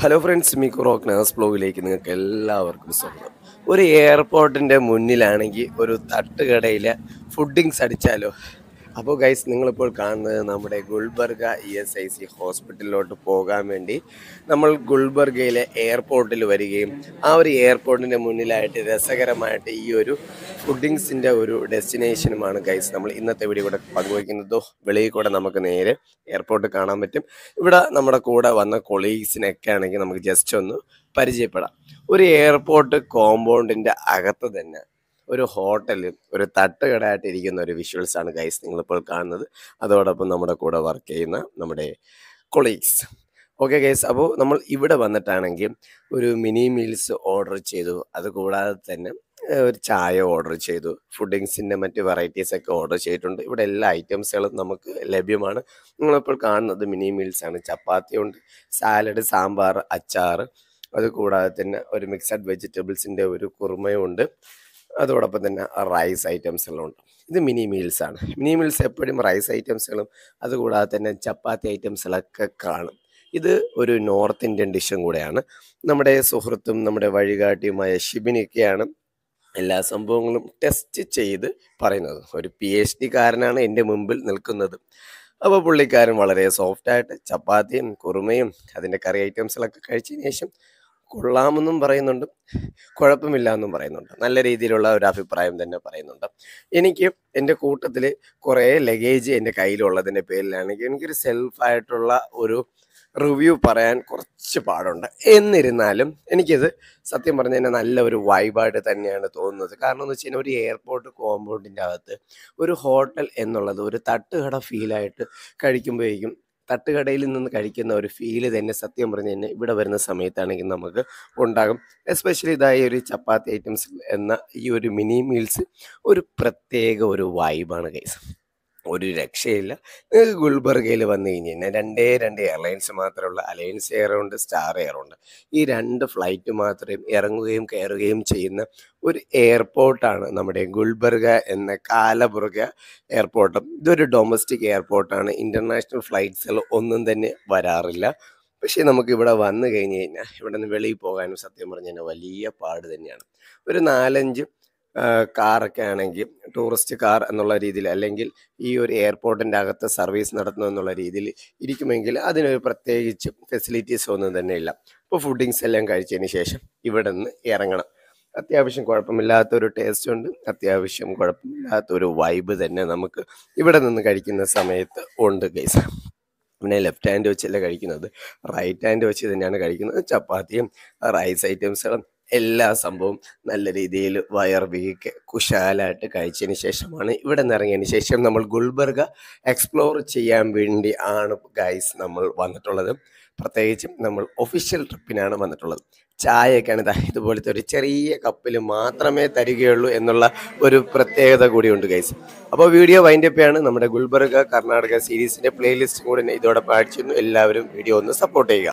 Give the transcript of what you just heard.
hello friends മിക്കു rock nurse ബ്ലോഗിലേക്ക് നിങ്ങൾക്ക് എല്ലാവർക്കും സ്വാഗതം ഒരു എയർപോർട്ടിൻ്റെ മുന്നിലാണെങ്കിൽ ഒരു തട്ടുകടയിലെ ഫുഡിങ്സ് അടിച്ചാലോ അപ്പോൾ ഗൈസ് നിങ്ങളിപ്പോൾ കാണുന്നത് നമ്മുടെ Gulbarga E S I C ഹോസ്പിറ്റലിലോട്ട് പോകാൻ വേണ്ടി നമ്മൾ ഗുൽബർഗയിലെ എയർപോർട്ടിൽ വരികയും ആ ഒരു എയർപോർട്ടിൻ്റെ മുന്നിലായിട്ട് രസകരമായിട്ട് ഈ ഒരു ഫുഡിങ്സിൻ്റെ ഒരു ഡെസ്റ്റിനേഷനുമാണ് ഗൈസ് നമ്മൾ ഇന്നത്തെ വീഡിയോ കൂടെ പങ്കുവയ്ക്കുന്നതോ വെളിയിൽ കൂടെ നമുക്ക് നേരെ എയർപോർട്ട് കാണാൻ പറ്റും ഇവിടെ നമ്മുടെ കൂടെ വന്ന കൊളീഗ്സിനൊക്കെ ആണെങ്കിൽ നമുക്ക് ജസ്റ്റ് ഒന്ന് പരിചയപ്പെടാം ഒരു എയർപോർട്ട് കോമ്പൗണ്ടിൻ്റെ അകത്ത് തന്നെ ഒരു ഹോട്ടൽ ഒരു തട്ടുകടയായിട്ട് ഇരിക്കുന്ന ഒരു വിഷ്വൽസ് ആണ് ഗൈസ് നിങ്ങളിപ്പോൾ കാണുന്നത് അതോടൊപ്പം നമ്മുടെ കൂടെ വർക്ക് ചെയ്യുന്ന നമ്മുടെ കൊളീഗ്സ് ഓക്കെ ഗൈസ് അപ്പോൾ നമ്മൾ ഇവിടെ വന്നിട്ടാണെങ്കിൽ ഒരു മിനി മീൽസ് ഓർഡർ ചെയ്തു അതുകൂടാതെ തന്നെ ഏഹ്, ഒരു ചായ ഓർഡർ ചെയ്തു ഫുഡിങ്സിൻ്റെ മറ്റ് വെറൈറ്റീസ് ഒക്കെ ഓർഡർ ചെയ്തിട്ടുണ്ട് ഇവിടെ എല്ലാ ഐറ്റംസുകളും നമുക്ക് ലഭ്യമാണ് നിങ്ങളിപ്പോൾ കാണുന്നത് മിനി മീൽസ് ആണ് ചപ്പാത്തി ഉണ്ട് സാലഡ് സാമ്പാർ അച്ചാർ അതുകൂടാതെ തന്നെ ഒരു മിക്സഡ് വെജിറ്റബിൾസിൻ്റെ ഒരു കുറുമയുണ്ട് അതോടൊപ്പം തന്നെ റൈസ് ഐറ്റംസുകളും ഉണ്ട് ഇത് മിനി മീൽസ് ആണ് മിനി മീൽസ് എപ്പോഴും റൈസ് ഐറ്റംസുകളും അതുകൂടാതെ തന്നെ ചപ്പാത്തി ഐറ്റംസുകളൊക്കെ കാണും ഇത് ഒരു നോർത്ത് ഇന്ത്യൻ ഡിഷും കൂടെയാണ് നമ്മുടെ സുഹൃത്തും നമ്മുടെ വഴികാട്ടിയുമായ ഷിബിനൊക്കെയാണ് എല്ലാ സംഭവങ്ങളും ടെസ്റ്റ് ചെയ്ത് പറയുന്നത് ഒരു പി എച്ച് ഡി കാരനാണ് എൻ്റെ മുമ്പിൽ നിൽക്കുന്നത് അപ്പോൾ പുള്ളിക്കാരൻ വളരെ സോഫ്റ്റായിട്ട് ചപ്പാത്തിയും കുറുമയും അതിൻ്റെ കറി ഐറ്റംസുകളൊക്കെ കഴിച്ചതിന് ശേഷം കൊള്ളാമെന്നും പറയുന്നുണ്ട് കുഴപ്പമില്ല എന്നും പറയുന്നുണ്ട് നല്ല രീതിയിലുള്ള ഒരു അഭിപ്രായം തന്നെ പറയുന്നുണ്ട് എനിക്ക് എൻ്റെ കൂട്ടത്തിൽ കുറേ ലഗേജ് എൻ്റെ കയ്യിലുള്ളതിൻ്റെ പേരിലാണെങ്കിൽ എനിക്കൊരു സെൽഫായിട്ടുള്ള ഒരു റിവ്യൂ പറയാൻ കുറച്ച് പാടുണ്ട് എന്നിരുന്നാലും എനിക്കിത് സത്യം പറഞ്ഞു കഴിഞ്ഞാൽ നല്ല ഒരു വൈബായിട്ട് തന്നെയാണ് തോന്നുന്നത് കാരണം എന്ന് വെച്ച് കഴിഞ്ഞാൽ ഒരു എയർപോർട്ട് കോമ്പൗണ്ടിൻ്റെ അകത്ത് ഒരു ഹോട്ടൽ എന്നുള്ളത് ഒരു തട്ടുകട ഫീലായിട്ട് കഴിക്കുമ്പോഴേക്കും തട്ടുകടയിൽ നിന്ന് കഴിക്കുന്ന ഒരു ഫീല് തന്നെ സത്യം പറഞ്ഞു കഴിഞ്ഞാൽ ഇവിടെ വരുന്ന സമയത്താണെങ്കിൽ നമുക്ക് ഉണ്ടാകും എസ്പെഷ്യലി ഇതായ ഒരു ചപ്പാത്തി ഐറ്റംസ് എന്ന ഈ ഒരു മിനി മീൽസ് ഒരു പ്രത്യേക ഒരു വൈബാണ് ഗൈസ് ഒരു രക്ഷയില്ല നിങ്ങൾക്ക് ഗുൽബർഗയിൽ വന്നു കഴിഞ്ഞ് കഴിഞ്ഞാൽ രണ്ടേ രണ്ട് എയർലൈൻസ് മാത്രമുള്ള അലയൻസ് എയർ ഉണ്ട് സ്റ്റാർ എയർ ഉണ്ട് ഈ രണ്ട് ഫ്ലൈറ്റ് മാത്രമേ ഇറങ്ങുകയും കയറുകയും ചെയ്യുന്ന ഒരു എയർപോർട്ടാണ് നമ്മുടെ ഗുൽബർഗ എന്ന കാലബുർഗ എയർപോർട്ട് ഇതൊരു ഡൊമസ്റ്റിക് എയർപോർട്ടാണ് ഇൻ്റർനാഷണൽ ഫ്ലൈറ്റ്സുകൾ ഒന്നും തന്നെ വരാറില്ല പക്ഷേ നമുക്ക് ഇവിടെ വന്നു കഴിഞ്ഞ് കഴിഞ്ഞാൽ ഇവിടെ നിന്ന് വെളിയിൽ പോകാനും സത്യം പറഞ്ഞു കഴിഞ്ഞാൽ വലിയ പാട് തന്നെയാണ് ഒരു നാലഞ്ച് ആ, കാറൊക്കെ ആണെങ്കിൽ ടൂറിസ്റ്റ് കാർ എന്നുള്ള രീതിയിൽ അല്ലെങ്കിൽ ഈ ഒരു എയർപോർട്ടിൻ്റെ അകത്ത് സർവീസ് നടത്തുന്നു എന്നുള്ള രീതിയിൽ ഇരിക്കുമെങ്കിൽ അതിനൊരു പ്രത്യേകിച്ച് ഫെസിലിറ്റീസ് ഒന്നും തന്നെ ഇല്ല ഇപ്പോൾ ഫുഡിങ്സ് എല്ലാം കഴിച്ചതിന് ശേഷം ഇവിടെ നിന്ന് ഇറങ്ങണം അത്യാവശ്യം കുഴപ്പമില്ലാത്ത ഒരു ടേസ്റ്റ് ഉണ്ട് അത്യാവശ്യം കുഴപ്പമില്ലാത്ത ഒരു വൈബ് തന്നെ നമുക്ക് ഇവിടെ നിന്ന് കഴിക്കുന്ന സമയത്ത് ഉണ്ട് ഗൈസ് പിന്നെ ലെഫ്റ്റ് ഹാൻഡ് വെച്ചല്ല കഴിക്കുന്നത് റൈറ്റ് ഹാൻഡ് വെച്ച് തന്നെയാണ് കഴിക്കുന്നത് ചപ്പാത്തിയും റൈസ് ഐറ്റംസുകളും എല്ലാ സംഭവവും നല്ല രീതിയിൽ വയർ വീക്ക് കുശാലായിട്ട് കഴിച്ചതിന് ശേഷമാണ് ഇവിടെ നിന്ന് ഇറങ്ങിയതിന് ശേഷം നമ്മൾ ഗുൽബർഗ എക്സ്പ്ലോർ ചെയ്യാൻ വേണ്ടി ആണ് ഗൈസ് നമ്മൾ വന്നിട്ടുള്ളത് പ്രത്യേകിച്ചും നമ്മൾ ഒഫീഷ്യൽ ട്രിപ്പിനാണ് വന്നിട്ടുള്ളത് ചായയൊക്കെയാണ് ഇതാ ഇതുപോലത്തെ ഒരു ചെറിയ കപ്പിൽ മാത്രമേ തരികയുള്ളൂ എന്നുള്ള ഒരു പ്രത്യേകത കൂടിയുണ്ട് ഗൈസ് അപ്പോൾ വീഡിയോ വൈൻഡപ്പാണ് നമ്മുടെ ഗുൽബർഗ കർണാടക സീരീസിൻ്റെ പ്ലേലിസ്റ്റും കൂടെ ഇതോടൊപ്പം അടിച്ചിരുന്നു എല്ലാവരും വീഡിയോ ഒന്ന് സപ്പോർട്ട് ചെയ്യുക